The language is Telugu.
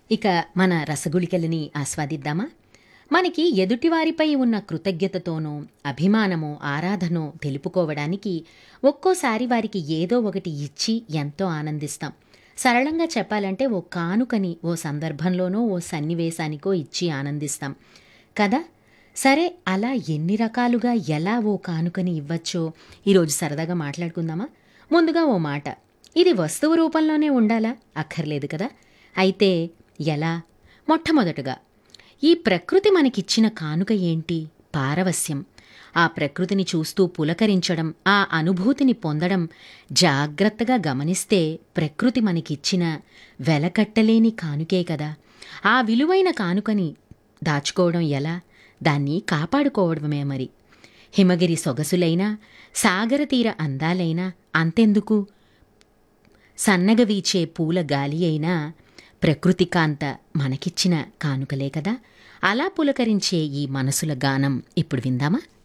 ఇక మన రసగుళికలని ఆస్వాదిద్దామా మనకి ఎదుటివారిపై ఉన్న కృతజ్ఞతతోనో అభిమానమో ఆరాధనో తెలుపుకోవడానికి ఒక్కోసారి వారికి ఏదో ఒకటి ఇచ్చి ఎంతో ఆనందిస్తాం సరళంగా చెప్పాలంటే ఓ కానుకని ఓ సందర్భంలోనో ఓ సన్నివేశానికో ఇచ్చి ఆనందిస్తాం కదా సరే అలా ఎన్ని రకాలుగా ఎలా ఓ కానుకని ఇవ్వచ్చో ఈరోజు సరదాగా మాట్లాడుకుందామా ముందుగా ఓ మాట ఇది వస్తువు రూపంలోనే ఉండాలా అక్కర్లేదు కదా అయితే ఎలా మొట్టమొదటగా ఈ ప్రకృతి మనకిచ్చిన కానుక ఏంటి పారవస్యం ఆ ప్రకృతిని చూస్తూ పులకరించడం ఆ అనుభూతిని పొందడం జాగ్రత్తగా గమనిస్తే ప్రకృతి మనకిచ్చిన వెలకట్టలేని కానుకే కదా ఆ విలువైన కానుకని దాచుకోవడం ఎలా దాన్ని కాపాడుకోవడమే మరి హిమగిరి సొగసులైనా సాగర తీర అందాలైనా అంతెందుకు సన్నగ వీచే పూల గాలి అయినా ప్రకృతి కాంత మనకిచ్చిన కానుకలే కదా అలా పులకరించే ఈ మనసుల గానం ఇప్పుడు విందామా